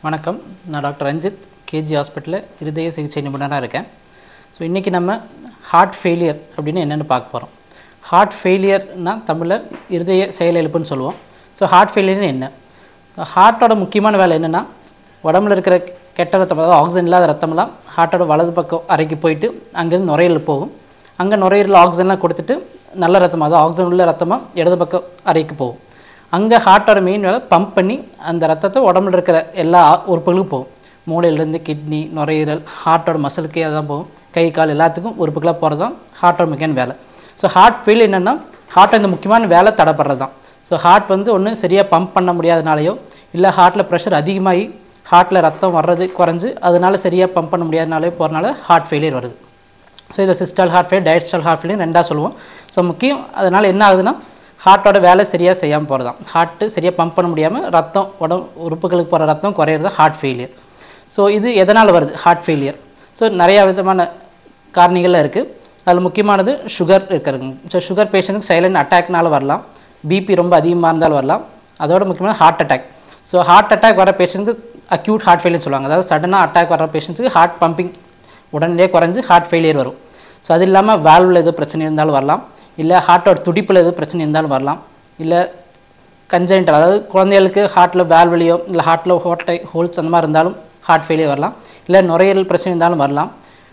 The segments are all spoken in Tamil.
வணக்கம் நான் டாக்டர் ரஞ்சித் கேஜி ஹாஸ்பிட்டலில் இருதய சிகிச்சை நிபுணராக இருக்கேன் ஸோ இன்றைக்கி நம்ம ஹார்ட் ஃபெயிலியர் அப்படின்னு என்னென்னு பார்க்க போகிறோம் ஹார்ட் ஃபெயிலியர்னால் தமிழில் இருதய செயலிழப்புன்னு சொல்லுவோம் ஸோ ஹார்ட் ஃபெயிலியர்னு என்ன ஹார்ட்டோட முக்கியமான வேலை என்னென்னா உடம்புல இருக்கிற கெட்ட ரத்தம் அதாவது ஆக்சிஜன் இல்லாத ரத்தமெல்லாம் ஹார்ட்டோட வலது பக்கம் அறைக்கு போயிட்டு அங்கேருந்து நுரையீரல் போகும் அங்கே நுரையீரல் ஆக்சிஜன்லாம் கொடுத்துட்டு நல்ல ரத்தம் அதாவது ஆக்சிஜன் உள்ள ரத்தமாக இடது பக்கம் அறைக்கு போகும் அங்கே ஹார்ட்டோட மெயின் வேலை பம்ப் பண்ணி அந்த ரத்தத்தை உடம்புல இருக்கிற எல்லா உறுப்புகளுக்கும் போகும் மூளையிலேருந்து கிட்னி நுரையீரல் ஹார்ட்டோட மசிலுக்கே அதான் போகும் கை கால் எல்லாத்துக்கும் உறுப்புகளாக போகிறது தான் ஹார்ட்டோட முக்கியமான வேலை ஸோ ஹார்ட் ஃபெயில் என்னென்னா ஹார்ட்டை இந்த முக்கியமான வேலை தடைப்படுறது தான் ஸோ ஹார்ட் வந்து ஒன்று சரியாக பம்ப் பண்ண முடியாதனாலையோ இல்லை ஹார்ட்டில் ப்ரெஷர் அதிகமாகி ஹார்ட்டில் ரத்தம் வர்றது குறைஞ்சு அதனால சரியாக பம்ப் பண்ண முடியாதனாலே போகிறனால ஹார்ட் ஃபெயிலியர் வருது ஸோ இதை systolic heart fail diastolic heart failure ரெண்டாக சொல்லுவோம் ஸோ முக்கியம் அதனால் என்ன ஆகுதுன்னா ஹார்ட்டோட வேலை சரியாக செய்யாமல் போகிறது தான் ஹார்ட்டு சரியாக பம்ப் பண்ண முடியாமல் ரத்தம் உடம்பு உறுப்புகளுக்கு போகிற ரத்தம் குறையிறது ஹார்ட் ஃபெயிலியர் ஸோ இது எதனால் வருது ஹார்ட் ஃபெயிலியர் ஸோ நிறையா விதமான காரணிகள்லாம் இருக்குது அதில் முக்கியமானது சுகர் இருக்கிறதுங்க ஸோ சுகர் பேஷண்ட்டுக்கு சைலண்ட் அட்டாக்னால வரலாம் பிபி ரொம்ப அதிகமாக இருந்தாலும் வரலாம் அதோட முக்கியமான heart attack so heart attack வர பேஷண்ட்டுக்கு அக்யூட் ஹார்ட் ஃபெயிலியர் சொல்லுவாங்க அதாவது சடனாக அட்டாக் வர பேஷண்ட்ஸுக்கு ஹார்ட் பம்பிங் உடனடியே குறைஞ்சு ஹார்ட் ஃபெயிலியர் வரும் ஸோ அது இல்லாமல் வேல்வில் எதுவும் பிரச்சனை இருந்தாலும் வரலாம் இல்லை ஹார்ட்டோட துடிப்பில் எதுவும் பிரச்சனை இருந்தாலும் வரலாம் இல்லை கஞ்சென்டல் அதாவது குழந்தைகளுக்கு ஹார்ட்டில் வேல்வலியோ இல்லை ஹார்ட்டில் ஹோட்டை ஹோல்ஸ் அந்த மாதிரி இருந்தாலும் ஹார்ட் ஃபெயிலியர் வரலாம் இல்லை நுரையீரல் பிரச்சனை இருந்தாலும் வரலாம்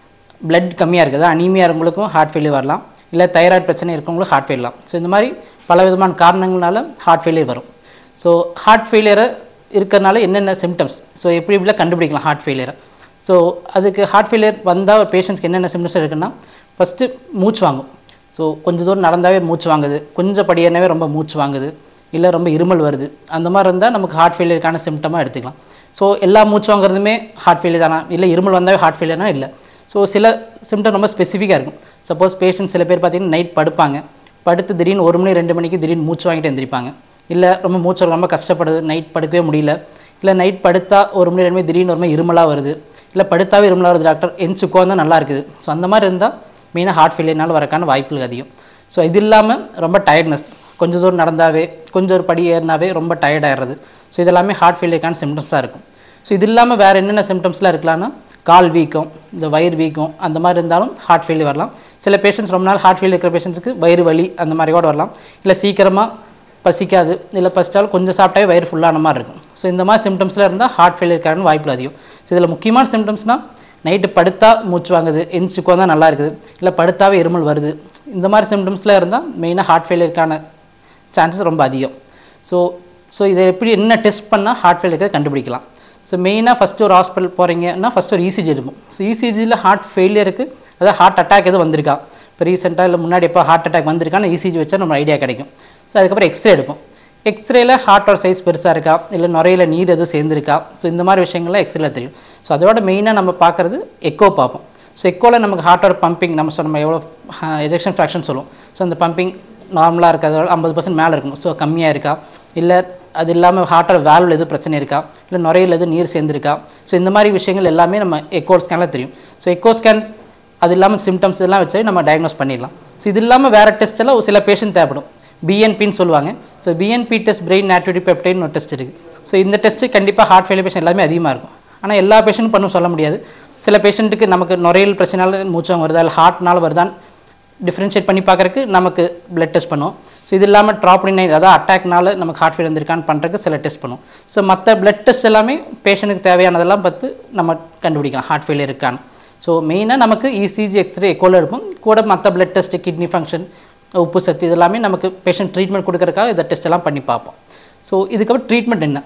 பிளட் கம்மியாக இருக்குது அனீமியா இருக்கவங்களுக்கும் ஹார்ட் ஃபெயிலியர் வரலாம் இல்லை தைராய்டு பிரச்சனை இருக்கவங்களுக்கும் ஹார்ட் ஃபெயிலியர் ஸோ இந்த மாதிரி பல விதமான காரணங்களால ஹார்ட் ஃபெயிலியர் வரும் ஸோ ஹார்ட் ஃபெயிலியரை இருக்கிறனால என்னென்ன சிம்டம்ஸ் ஸோ எப்படி இப்படிலாம் கண்டுபிடிக்கலாம் ஹார்ட் ஃபெயிலியரை ஸோ அதுக்கு ஹார்ட் ஃபெயிலியர் வந்தால் ஒரு பேஷண்ட்ஸ்க்கு என்னென்ன சிம்டம்ஸ் இருக்குன்னா ஃபஸ்ட்டு மூச்சு வாங்கும் ஸோ கொஞ்சம் தூரம் நடந்தாவே மூச்சு வாங்குது கொஞ்சம் படியேறனவே ரொம்ப மூச்சு வாங்குது இல்லை ரொம்ப இருமல் வருது அந்த மாதிரி இருந்தால் நமக்கு ஹார்ட் ஃபெயிலியருக்கான சிம்டமாக எடுத்துக்கலாம் ஸோ எல்லா மூச்சு வாங்குறதுமே ஹார்ட் ஃபெயிலியர் தானா இல்லை இருமல் வந்தாவே ஹார்ட் ஃபெயிலியர்னா இல்லை ஸோ சில சிம்டம் ரொம்ப ஸ்பெசிஃபிக்காக இருக்கும் சப்போஸ் பேஷண்ட் சில பேர் பார்த்தீங்கன்னா நைட் படுப்பாங்க படுத்து திடீர்னு ஒரு மணி ரெண்டு மணிக்கு திடீர்னு மூச்சு வாங்கிட்டு எந்திரிப்பாங்க இல்லை ரொம்ப மூச்சு ரொம்ப கஷ்டப்படுது நைட் படுக்கவே முடியல இல்லை நைட் படுத்தா ஒரு மணி ரெண்டு மணி திடீர்னு ஒரு மணி இருமலாக வருது இல்லை படுத்தாவே இருமலாக வருது டாக்டர் எந்திச்சு உட்காந்தா நல்லா இருக்குது ஸோ அந்த மாதிரி இருந்தால் மெயினாக ஹார்ட் ஃபெயிலியர்னால வரக்கான வாய்ப்புகள் அதிகம் ஸோ இது இல்லாமல் ரொம்ப டயர்ட்னஸ் கொஞ்சம் தூரம் நடந்தாவே கொஞ்சம் ஒரு படி ஏறினாவே ரொம்ப டயர்ட் ஆயிடுறது ஸோ இதெல்லாமே ஹார்ட் ஃபெயிலியருக்கான சிம்டம்ஸாக இருக்கும் ஸோ இது இல்லாமல் வேறு என்னென்ன சிம்டம்ஸ்லாம் இருக்கலாம்னா கால் வீக்கம் இந்த வயிறு வீக்கம் அந்த மாதிரி இருந்தாலும் ஹார்ட் ஃபெயிலியர் வரலாம் சில பேஷண்ட்ஸ் ரொம்ப நாள் ஹார்ட் ஃபெயிலியர் இருக்கிற பேஷண்ட்ஸுக்கு வயிறு வலி அந்த மாதிரி கூட வரலாம் இல்லை சீக்கிரமாக பசிக்காது இல்லை பசித்தாலும் கொஞ்சம் சாப்பிட்டாவே வயிறு ஃபுல்லான மாதிரி இருக்கும் ஸோ இந்த மாதிரி சிம்டம்ஸில் இருந்தால் ஹார்ட் ஃபெயிலியருக்கான வாய்ப்பு அதிகம் ஸோ இதில் முக்கியமான சிம்டம்ஸ்னால் நைட்டு படுத்தா மூச்சு வாங்குது எந்திரிச்சுக்கோ தான் நல்லா இருக்குது இல்லை படுத்தாவே இருமல் வருது இந்த மாதிரி சிம்டம்ஸில் இருந்தால் மெயினாக ஹார்ட் ஃபெயிலியருக்கான சான்சஸ் ரொம்ப அதிகம் ஸோ ஸோ இதை எப்படி என்ன டெஸ்ட் பண்ணால் ஹார்ட் ஃபெயிலியருக்கு கண்டுபிடிக்கலாம் ஸோ மெயினாக ஃபஸ்ட்டு ஒரு ஹாஸ்பிட்டல் போகிறீங்கன்னா ஃபஸ்ட்டு ஒரு இசிஜி இருக்கும் ஸோ இசிஜியில் ஹார்ட் ஃபெயிலியருக்கு அதாவது ஹார்ட் அட்டாக் எதுவும் வந்திருக்கா இப்போ ரீசெண்டாக இல்லை முன்னாடி எப்போ ஹார்ட் அட்டாக் வந்திருக்கான்னு இசிஜி வச்சா நம்ம ஐடியா கிடைக்கும் ஸோ அதுக்கப்புறம் எக்ஸ்ரே எடுப்போம் எக்ஸ்ரேல ஹார்ட்டோட சைஸ் பெருசாக இருக்கா இல்லை நுரையில நீர் எதுவும் சேர்ந்துருக்கா ஸோ இந்த மாதிரி விஷயங்கள்லாம் எக்ஸ்ரேல தெரியும் ஸோ அதோட மெயினாக நம்ம பார்க்குறது எக்கோ பார்ப்போம் ஸோ எக்கோவில் நமக்கு ஹார்ட்டோட பம்பிங் நம்ம சொன்ன நம்ம எவ்வளோ எஜெக்ஷன் ஃப்ராக்ஷன் சொல்லுவோம் ஸோ அந்த பம்பிங் நார்மலாக இருக்கிறதோட ஐம்பது பர்சன்ட் மேலே இருக்கும் ஸோ கம்மியாக இருக்கா இல்லை அது இல்லாமல் ஹார்ட்டோட வேல்வில் எதுவும் பிரச்சனை இருக்கா இல்லை நுரையில் எதுவும் நீர் சேர்ந்துருக்கா ஸோ இந்த மாதிரி விஷயங்கள் எல்லாமே நம்ம எக்கோ ஸ்கேனில் தெரியும் ஸோ எக்கோ ஸ்கேன் அது இல்லாமல் சிம்டம்ஸ் எல்லாம் வச்சு நம்ம டயக்னோஸ் பண்ணிடலாம் ஸோ இது இல்லாமல் வேறு டெஸ்ட் எல்லாம் சில பேஷண்ட் தேவைப்படும் பிஎன்பின்னு சொல்லுவாங்க so BNP test brain activity பெப்டைன்னு ஒரு டெஸ்ட் இருக்குது ஸோ இந்த டெஸ்ட்டு கண்டிப்பாக ஹார்ட் ஃபெயிலியர் பேஷண்ட் எல்லாமே அதிகமாக இருக்கும் ஆனால் எல்லா பேஷண்ட்டும் பண்ணும் சொல்ல முடியாது சில பேஷண்ட்டுக்கு நமக்கு நுரையீரல் பிரச்சனால மூச்சம் வருதா இல்லை ஹார்ட்னால வருதான்னு டிஃப்ரென்ஷியேட் பண்ணி பார்க்குறக்கு நமக்கு பிளட் டெஸ்ட் பண்ணுவோம் ஸோ இது இல்லாமல் ட்ராப்ளினைன் அதாவது அட்டாக்னால நமக்கு ஹார்ட் ஃபெயிலியர் வந்திருக்கான்னு பண்ணுறதுக்கு சில டெஸ்ட் பண்ணுவோம் ஸோ மற்ற பிளட் டெஸ்ட் எல்லாமே பேஷண்ட்டுக்கு தேவையானதெல்லாம் பார்த்து நம்ம கண்டுபிடிக்கலாம் ஹார்ட் ஃபெயிலியர் இருக்கான்னு ஸோ மெயினாக நமக்கு இசிஜி எக்ஸ்ரே எக்கோவில் இருக்கும் கூட மற்ற பிளட் டெஸ்ட் கிட்னி ஃபங்க்ஷன் உப்பு சத்து இது எல்லாமே நமக்கு பேஷண்ட் ட்ரீட்மெண்ட் கொடுக்கறதுக்காக இந்த டெஸ்ட் எல்லாம் பண்ணி பார்ப்போம் ஸோ இதுக்கப்புறம் ட்ரீட்மெண்ட் என்ன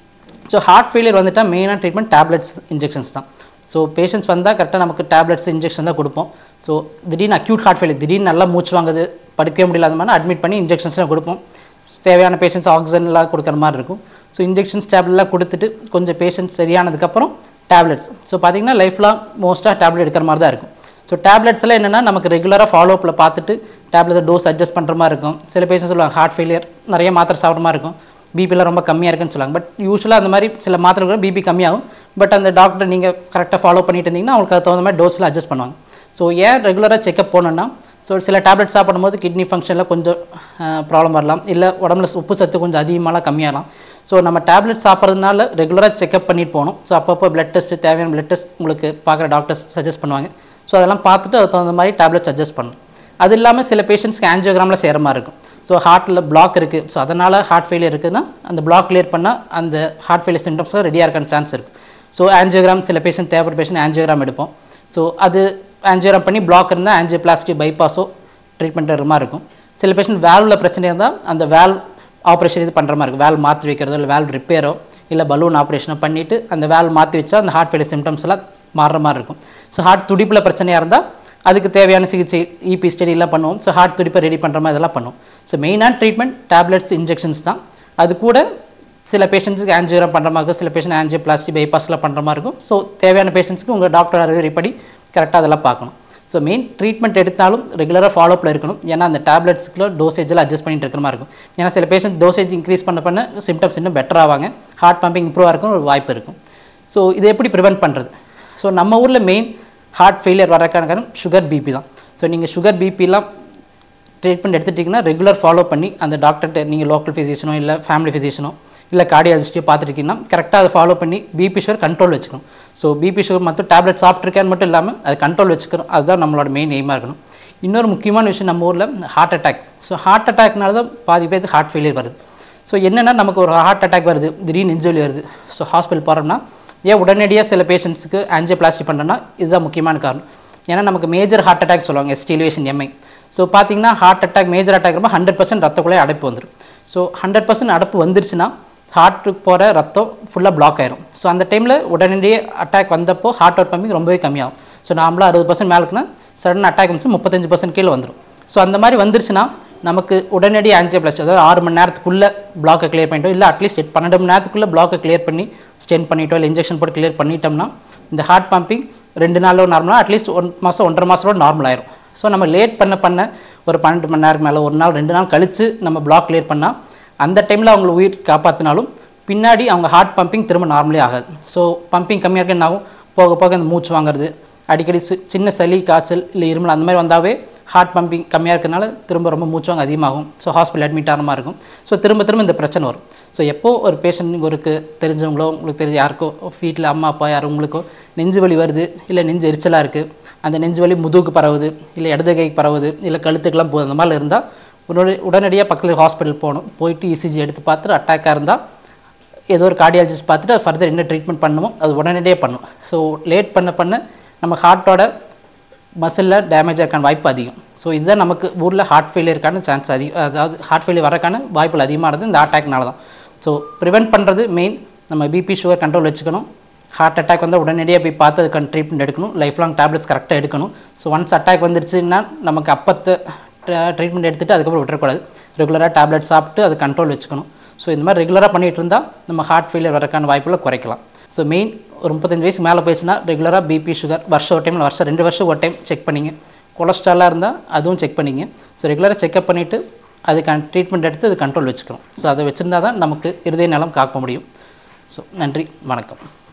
ஸோ ஹார்ட் ஃபெயிலியர் வந்துட்டால் மெயினாக ட்ரீட்மெண்ட் டேப்லெட்ஸ் இன்ஜெக்ஷன்ஸ் தான் ஸோ பேஷண்ட்ஸ் வந்தால் கரெக்டாக நமக்கு டேப்லெட்ஸ் இன்ஜெக்ஷன் தான் கொடுப்போம் ஸோ திடீர்னு அக்யூட் ஹார்ட் ஃபெயிலியர் திடீர்னு நல்லா மூச்சு வாங்குது படுக்கவே முடியலாத மாதிரி அட்மிட் பண்ணி இன்ஜெக்ஷன்ஸ்லாம் கொடுப்போம் தேவையான பேஷண்ட்ஸ் ஆக்சிஜன்லாம் கொடுக்குற மாதிரி இருக்கும் ஸோ இன்ஜெக்ஷன்ஸ் டேப்லெட்லாம் கொடுத்துட்டு கொஞ்சம் பேஷண்ட்ஸ் சரியானதுக்கப்புறம் டேப்லெட்ஸ் ஸோ பார்த்தீங்கன்னா லைஃப் லாங் மோஸ்ட்டாக டேப்லெட் எடுக்கிற மாதிரி தான் இருக்கும் ஸோ டேப்லெட்ஸ் எல்லாம் என்னென்னா நமக்கு ரெகுலராக ஃபாலோஅப்பில் பார்த்துட்டு டேப்லெட் டோஸ் அட்ஜஸ்ட் பண்ணுற மாதிரி இருக்கும் சில பேஷண்ட் சொல்லுவாங்க ஹார்ட் ஃபெயிலியர் நிறைய மாத்திரை சாப்பிட்ற மாதிரி இருக்கும் பிபிலாம் ரொம்ப கம்மியாக இருக்குன்னு சொல்லுவாங்க பட் யூஸ்வலாக அந்த மாதிரி சில மாத்திரை கூட பிபி கம்மியாகும் பட் அந்த டாக்டர் நீங்கள் கரெக்டாக ஃபாலோ பண்ணிட்டு இருந்தீங்கன்னா அவங்களுக்கு அது தகுந்த மாதிரி டோஸில் அட்ஜஸ்ட் பண்ணுவாங்க ஸோ ஏன் ரெகுலராக செக்அப் போனோன்னா ஸோ சில டேப்லெட் சாப்பிடும்போது கிட்னி ஃபங்க்ஷனில் கொஞ்சம் ப்ராப்ளம் வரலாம் இல்லை உடம்புல உப்பு சத்து கொஞ்சம் அதிகமாகலாம் கம்மியாகலாம் ஸோ நம்ம டேப்லெட் சாப்பிட்றதுனால ரெகுலராக செக்அப் பண்ணிட்டு போகணும் ஸோ அப்பப்போ பிளட் டெஸ்ட் தேவையான பிளட் டெஸ்ட் உங்களுக்கு பார்க்குற டாக்டர்ஸ் சஜஸ்ட் பண்ணுவாங்க ஸோ அதெல்லாம் பார்த்துட்டு அதுக்கு தகுந்த மாதிரி டேப்லெட் சஜஸ்ட் பண்ணணும் அது இல்லாமல் சில பேஷண்ட்ஸ்க்கு ஆன்ஜியோகிராமில் சேர மாதிரி இருக்கும் ஸோ ஹார்ட்டில் பிளாக் இருக்குது ஸோ அதனால் ஹார்ட் ஃபெயிலியர் இருக்குதுன்னா அந்த பிளாக் கிளியர் பண்ணால் அந்த ஹார்ட் ஃபெயிலியர் சிம்டம்ஸும் ரெடியாக இருக்கான சான்ஸ் இருக்குது ஸோ ஆன்ஜியோகிராம் சில பேஷண்ட் தேவைப்பட்ட பேஷண்ட் ஆன்ஜியோகிராம் எடுப்போம் ஸோ அது ஆன்ஜியோகிராம் பண்ணி பிளாக் இருந்தால் ஆன்ஜியோபிளாஸ்டி பைபாஸோ ட்ரீட்மெண்ட் மாதிரி இருக்கும் சில பேஷண்ட் வேல்வில் பிரச்சனை இருந்தால் அந்த வேல்வ் ஆப்ரேஷன் இது பண்ணுற மாதிரி இருக்கும் வேல்வ் மாற்றி வைக்கிறதோ இல்லை வேல்வ் ரிப்பேரோ இல்லை பலூன் ஆப்ரேஷனோ பண்ணிவிட்டு அந்த வேல்வ் மாற்றி வச்சா அந்த ஹார்ட் ஃபெயிலியர் சிம்டம்ஸ் எல்லாம் மாறுற மாதிரி இருக்கும் ஸோ ஹார்ட் துடிப்பில் பிரச்சனையாக இருந்தால் அதுக்கு தேவையான சிகிச்சை இபி ஸ்டடிலாம் பண்ணுவோம் ஸோ ஹார்ட் துடிப்பை ரெடி பண்ணுற மாதிரி இதெல்லாம் பண்ணுவோம் ஸோ மெயினான ட்ரீட்மெண்ட் டேப்லெட்ஸ் இன்ஜெக்ஷன்ஸ் தான் அது கூட சில பேஷண்ட்ஸுக்கு ஆன்ஜியோகிராம் பண்ணுற மாதிரி இருக்கும் சில பேஷண்ட் ஆன்ஜியோ பிளாஸ்டி பைபாஸ்லாம் பண்ணுற மாதிரி இருக்கும் ஸோ தேவையான பேஷண்ட்ஸ்க்கு உங்கள் டாக்டர் அறிவுரைப்படி கரெக்டாக அதெல்லாம் பார்க்கணும் ஸோ மெயின் ட்ரீட்மெண்ட் எடுத்தாலும் ரெகுலராக ஃபாலோப்பில் இருக்கணும் ஏன்னா அந்த டேப்லெட்ஸ்க்குள்ள டோசேஜில் அட்ஜஸ்ட் பண்ணிட்டு இருக்கிற மாதிரி இருக்கும் ஏன்னா சில பேஷண்ட் டோசேஜ் இன்க்ரீஸ் பண்ண பண்ண சிம்டம்ஸ் இன்னும் பெட்டர் ஆவாங்க ஹார்ட் பம்பிங் இம்ப்ரூவ் இருக்கும் ஒரு வாய்ப்பு இருக்கும் ஸோ இதை எப்படி ப்ரிவென்ட் பண்ணுறது ஸோ நம்ம ஊரில் மெயின் ஹார்ட் ஃபெயிலியர் வரக்கான காரணம் சுகர் பிபி தான் ஸோ நீங்கள் சுகர் பிபிலாம் ட்ரீட்மெண்ட் எடுத்துட்டிங்கன்னா ரெகுலர் ஃபாலோ பண்ணி அந்த டாக்டர்கிட்ட நீங்கள் லோக்கல் ஃபிசிஷியனோ இல்லை ஃபேமிலி ஃபிசிஷியனோ இல்லை கார்டியாலஜிஸ்டையோ பார்த்துருக்கீங்கன்னா கரெக்டாக அதை ஃபாலோ பண்ணி பிபி சுகர் கண்ட்ரோல் வச்சுக்கணும் ஸோ பிபி சுகர் மட்டும் டேப்லெட் சாப்பிட்ருக்கேன்னு மட்டும் இல்லாமல் அது கண்ட்ரோல் வச்சுக்கணும் அதுதான் நம்மளோட மெயின் எய்மாக இருக்கணும் இன்னொரு முக்கியமான விஷயம் நம்ம ஊரில் ஹார்ட் அட்டாக் ஸோ ஹார்ட் அட்டாக்னால தான் பாதி பேருக்கு ஹார்ட் ஃபெயிலியர் வருது ஸோ என்னென்னா நமக்கு ஒரு ஹார்ட் அட்டாக் வருது திடீர்னு நெஞ்சொலி வருது ஸோ ஹாஸ்பிட்டல் போகிறோம்னா ஏன் உடனடியாக சில பேஷண்ட்ஸுக்கு ஆன்ஜியோபிளாஸ்டி பண்ணுறோன்னா இதுதான் முக்கியமான காரணம் ஏன்னா நமக்கு மேஜர் ஹார்ட் அட்டாக் சொல்லுவாங்க எஸ்டிலிவேஷன் எம்ஐ ஸோ பார்த்தீங்கன்னா ஹார்ட் அட்டாக் மேஜர் அட்டாக் ரொம்ப ஹண்ட்ரட் பர்சன்ட் ரத்தக்குள்ளே அடைப்பு வந்துடும் ஸோ ஹண்ட்ரட் பர்சன்ட் அடைப்பு வந்துருச்சுன்னா ஹார்ட்டுக்கு போகிற ரத்தம் ஃபுல்லாக பிளாக் ஆயிரும் ஸோ அந்த டைமில் உடனடியே அட்டாக் வந்தப்போ ஹார்ட் அவுட் பம்பிங் ரொம்பவே கம்மியாகும் ஸோ நாமளாக அறுபது பர்சன்ட் மேலே இருக்குன்னா சடன் அட்டாக் வந்து முப்பத்தஞ்சு பர்சன்ட் கீழே வந்துடும் ஸோ அந்த மாதிரி வந்துருச்சுன்னா நமக்கு உடனடி ஆன்ஜியோபிளாஸ்டி அதாவது ஆறு மணி நேரத்துக்குள்ளே பிளாக்கை கிளியர் பண்ணிட்டோம் இல்லை அட்லீஸ்ட் பன்னெண்டு மணி நேரத்துக்குள்ளே பிளாக்கை கிளியர் பண்ணி ஸ்டென் பண்ணிட்டோம் இல்லை இன்ஜெக்ஷன் போட்டு கிளியர் பண்ணிட்டோம்னா இந்த ஹார்ட் பம்பிங் ரெண்டு நாளோ நார்மலாக அட்லீஸ்ட் ஒன் மாதம் ஒன்றரை மாதத்தோட நார்மல் ஆயிரும் ஸோ நம்ம லேட் பண்ண பண்ண ஒரு பன்னெண்டு மணி நேரம் மேலே ஒரு நாள் ரெண்டு நாள் கழித்து நம்ம பிளாக் கிளியர் பண்ணால் அந்த டைமில் அவங்கள உயிர் காப்பாற்றினாலும் பின்னாடி அவங்க ஹார்ட் பம்பிங் திரும்ப நார்மலே ஆகாது ஸோ பம்பிங் கம்மியாக இருக்கு என்ன ஆகும் போக போக அந்த மூச்சு வாங்குறது அடிக்கடி சி- சின்ன சளி காய்ச்சல் இல்லை இருமல் அந்த மாதிரி வந்தாவே ஹார்ட் பம்பிங் கம்மியாக இருக்கறனால திரும்ப ரொம்ப மூச்சு வாங்க அதிகமாகும் ஸோ ஹாஸ்பிட்டல் அட்மிட் ஆகிற மாதிரி இருக்கும் ஸோ திரும்ப திரும்ப இந்த பிரச்சனை வரும் ஸோ எப்போ ஒரு பேஷண்ட் உங்களுக்கு தெரிஞ்சவங்களோ உங்களுக்கு தெரிஞ்ச யாருக்கோ வீட்டில் அம்மா அப்பா யாரும் உங்களுக்கோ நெஞ்சு வலி வருது இல்லை நெஞ்சு எரிச்சலாக இருக்குது அந்த நெஞ்சு வலி முதுகுக்கு பரவுது இல்லை இடது கைக்கு பரவுது இல்லை கழுத்துக்கெல்லாம் போகுது அந்த மாதிரி இருந்தால் உடனே உடனடியாக பக்கத்தில் ஹாஸ்பிட்டல் போகணும் போயிட்டு இசிஜி எடுத்து பார்த்துட்டு அட்டாக்காக இருந்தால் ஏதோ ஒரு கார்டியாலஜிஸ்ட் பார்த்துட்டு அது ஃபர்தர் என்ன ட்ரீட்மெண்ட் பண்ணணுமோ அது உடனடியே பண்ணும் ஸோ லேட் பண்ண பண்ண நம்ம ஹார்ட்டோட மசிலில் டேமேஜ் ஆக்கான வாய்ப்பு அதிகம் ஸோ இதுதான் நமக்கு ஊரில் ஹார்ட் ஃபெயிலியருக்கான சான்ஸ் அதிகம் அதாவது ஹார்ட் ஃபெயிலியர் வரக்கான வாய்ப்புகள் அதிகமானது இந்த அட்டாக்னால தான் ஸோ ப்ரிவென்ட் பண்ணுறது மெயின் நம்ம பிபி சுகர் கண்ட்ரோல் வச்சுக்கணும் ஹார்ட் அட்டாக் வந்தால் உடனடியாக போய் பார்த்து அதுக்கான ட்ரீட்மெண்ட் எடுக்கணும் லைஃப் லாங் டேப்லெட்ஸ் கரெக்டாக எடுக்கணும் ஸோ ஒன்ஸ் அட்டாக் வந்துருச்சுன்னா நமக்கு அப்பத்து ட்ரீட்மெண்ட் எடுத்துகிட்டு அதுக்கப்புறம் விட்டுறக்கூடாது ரெகுலராக டேப்லெட் சாப்பிட்டு அது கண்ட்ரோல் வச்சுக்கணும் ஸோ இந்த மாதிரி ரெகுலராக பண்ணிட்டு இருந்தால் நம்ம ஹார்ட் ஃபெயிலியர் வரக்கான வாய்ப்புகளை குறைக்கலாம் ஸோ மெயின் ஒரு முப்பத்தஞ்சு வயசு மேலே போயிடுச்சுன்னா ரெகுலராக பிபி சுகர் வருஷம் ஒரு டைம் வருஷம் ரெண்டு வருஷம் ஒரு டைம் செக் பண்ணிங்க கொலஸ்ட்ராலாக இருந்தால் அதுவும் செக் பண்ணிங்க ஸோ ரெகுலராக செக்அப் பண்ணிவிட்டு அதுக்கான ட்ரீட்மெண்ட் எடுத்து அது கண்ட்ரோல் வச்சுக்கணும் ஸோ அதை வச்சுருந்தா தான் நமக்கு இருதய நலம் காக்க முடியும் ஸோ நன்றி வணக்கம்